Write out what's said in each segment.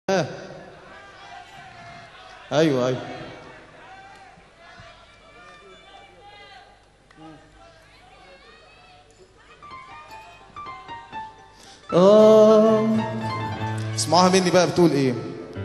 ها ايوه ايوه اه اسمعوها مني بقى بتقول ايه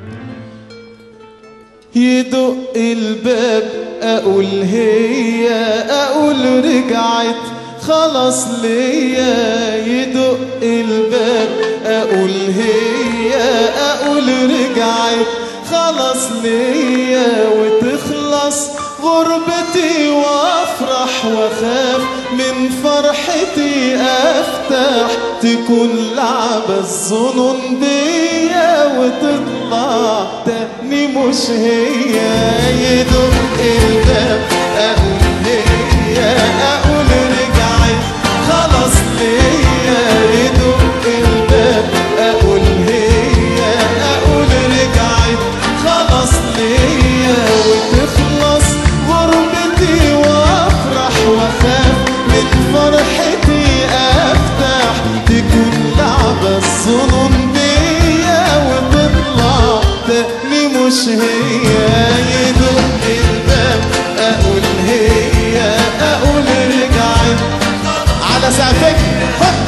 يدق الباب اقول هي اقول رجعت خلاص ليا يدق الباب اقول هي اقول رجعت خلاص ليا وتخلص غربتي وافرح واخاف من فرحتي افتح تكون لعبة الظنون بيا وتطلع تاني مش هي يدق الباب اقول هي اقول رجعت خلاص ليا يدق الباب اقول هي اقول رجعت خلاص ليا وتخلص غربتي وافرح واخاف من فرحتي افتح تكون لعبة الظنون بيا وتطلع تاني مش هي يدق الباب اقول هي اقول رجعت على سقفك هوب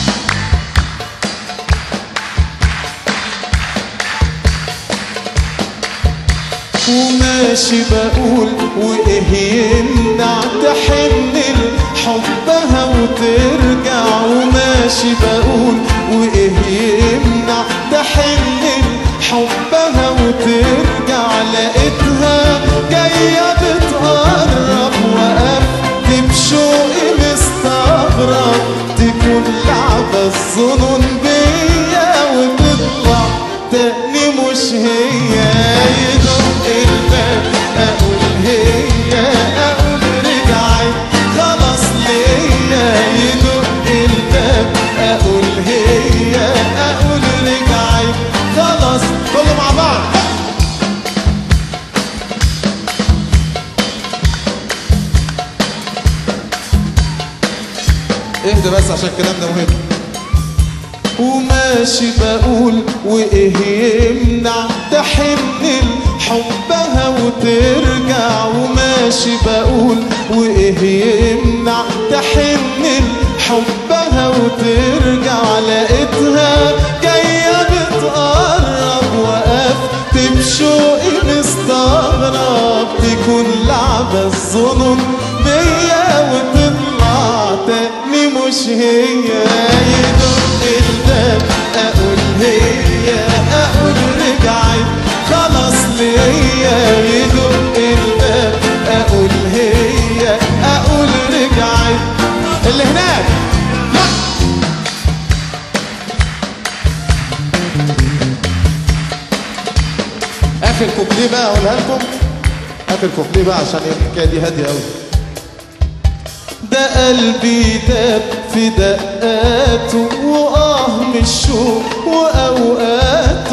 وماشي بقول وايه يمنع تحن لحبها وترجع وماشي بقول وايه يمنع تحن لحبها وترجع لقيتها جاية بتقرب وقفت بشوقي مستغرب تكون لعبة الظنون بيا وتطلع تاني مش هي يدق الباب اقول هي اقول رجعت خلاص ليا يدق الباب اقول هي اقول رجعت خلاص كله مع بعض اهدى بس عشان الكلام ده مهم وماشي بقول وايه يمنع تحن لحبها وترجع وماشي بقول وايه يمنع تحن لحبها وترجع لقيتها جايه بتقرب وقفت بشوقي مستغرب تكون لعبه الظنون بيا وتطلع تاني مش هي يدق الباب اقول هي اقول رجعت خلاص ليا يدق الباب اقول هي اقول رجعت اللي هناك لا اخر كوبليه بقى اقولها لكم اخر كوبليه بقى عشان الحكايه دي هاديه قوي ده قلبي داب في دقاته وآه من الشوق وأوقاته